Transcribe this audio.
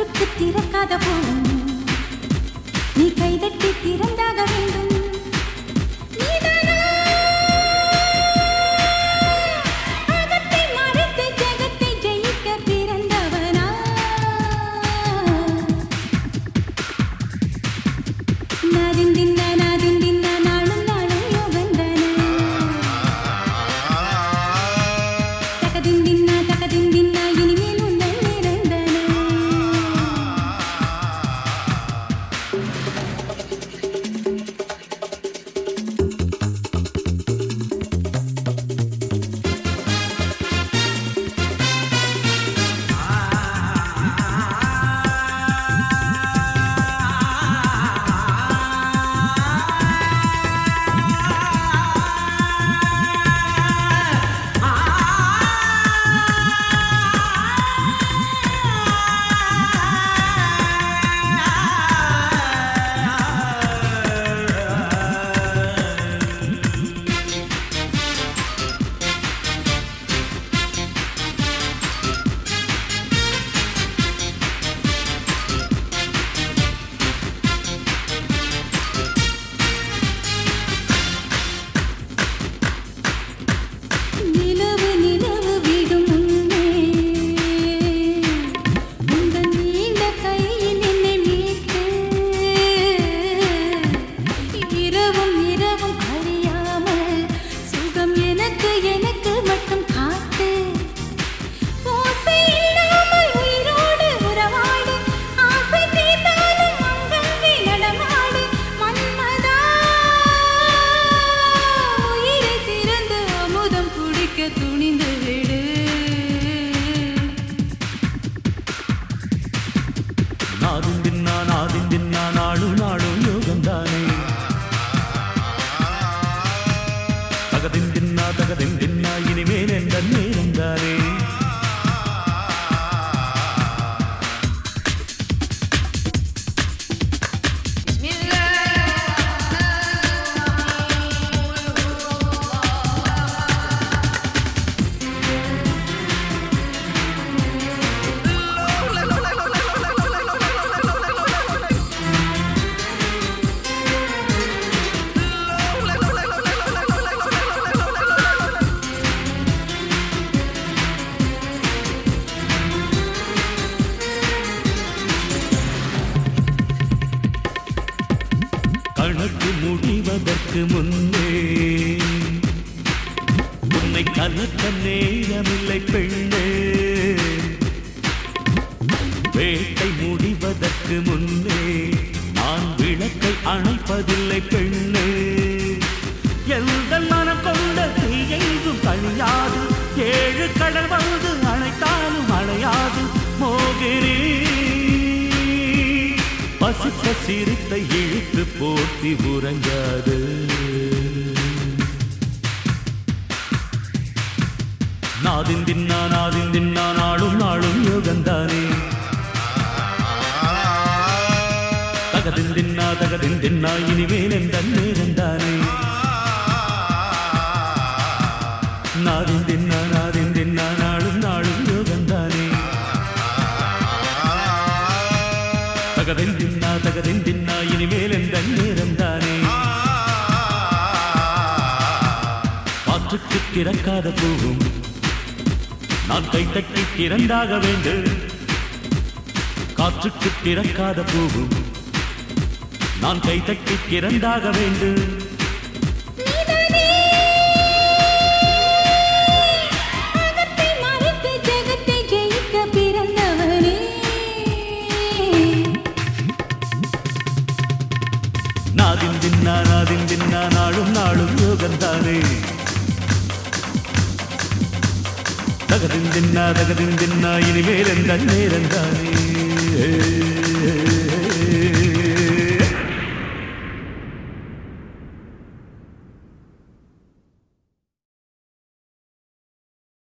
காற்றுக்கு திறக்காத போகும் நீ கைதட்டி திறந்தாக வேண்டும் நீதானா? அகத்தை மறைத்து ஜெகத்தை ஜெயிக்க பிறந்தவனா நாதிந்தின்ன நாதிந்தின்ன நாளும் நாளும் யோகந்தன தகதிந்தின்ன தகதிந்தின்ன இனிமேல் உந்தன் நிரந்தன நிலவு நிலவு விடும் முன்னே உந்தன் நீண்ட கையில் என்னை மீட்டு இரவும் இரவும் கழியாமல் சுகம் எனக்கு எனக்கு மட்டும் காட்டு ஓசை இல்லாமல் உயிரோடு உறவாடு ஆசை தீர்ந்தாலும் அங்கங்கே நடமாடு மன்மதா உயிரை திறந்து அமுதம் குடிக்க துணிந்து விடு நாதும் தின்னா நாதும் தின்னா நாளும் நாளும் யோகந்தானே தகதின் தின்னா தகதின் தின்னா இனிமேல் எந்த நேரம் தானே கணக்கு முடிவதற்கு முன்னே உன்னை கலக்க நேரமில்லை பெண்ணே வேட்டை முடிவதற்கு முன்னே நான் விளக்கை அணைப்பதில்லை பெண்ணே எந்த மனம் கொண்ட தீயெங்கும் தனியாது ஏழு கடல் வந்து அணைத்தாலும் அணையாது மோகினி பசித்த சிரித்தை இழுத்து போட்டி உறங்காது நாதின் தின்னா நாதின் தின்னா நாளும் நாளும் யோகந்தானே தகதின் தின்னா தகதின் தின்னா இனிமேல் எந்த நேரம் தானே நாதின் தின்னா நாதின் தின்னா நாளும் நாளும் யோகந்தானே தகதின் தின்னா தகதின் தின்னா இனிமேல் எந்த நேரம் தானே காற்றுக்கு திறக்காத பூவும் நான் கைத்தட்டி திறந்தாக வேண்டும் காற்றுக்கு திறக்காத பூவும் நான் கைத்தட்டி திறந்தாக வேண்டும் நீதானே அகத்தை மறைத்து ஜெகத்தை ஜெயிக்க பிறந்தவனே நாதின் தின்னா நாதின் தின்னா நாளும் நாளும் யோகந்தானே தகதின் தின்னா தகதின் தின்னா இனிமேல் எந்த நேரம் தானே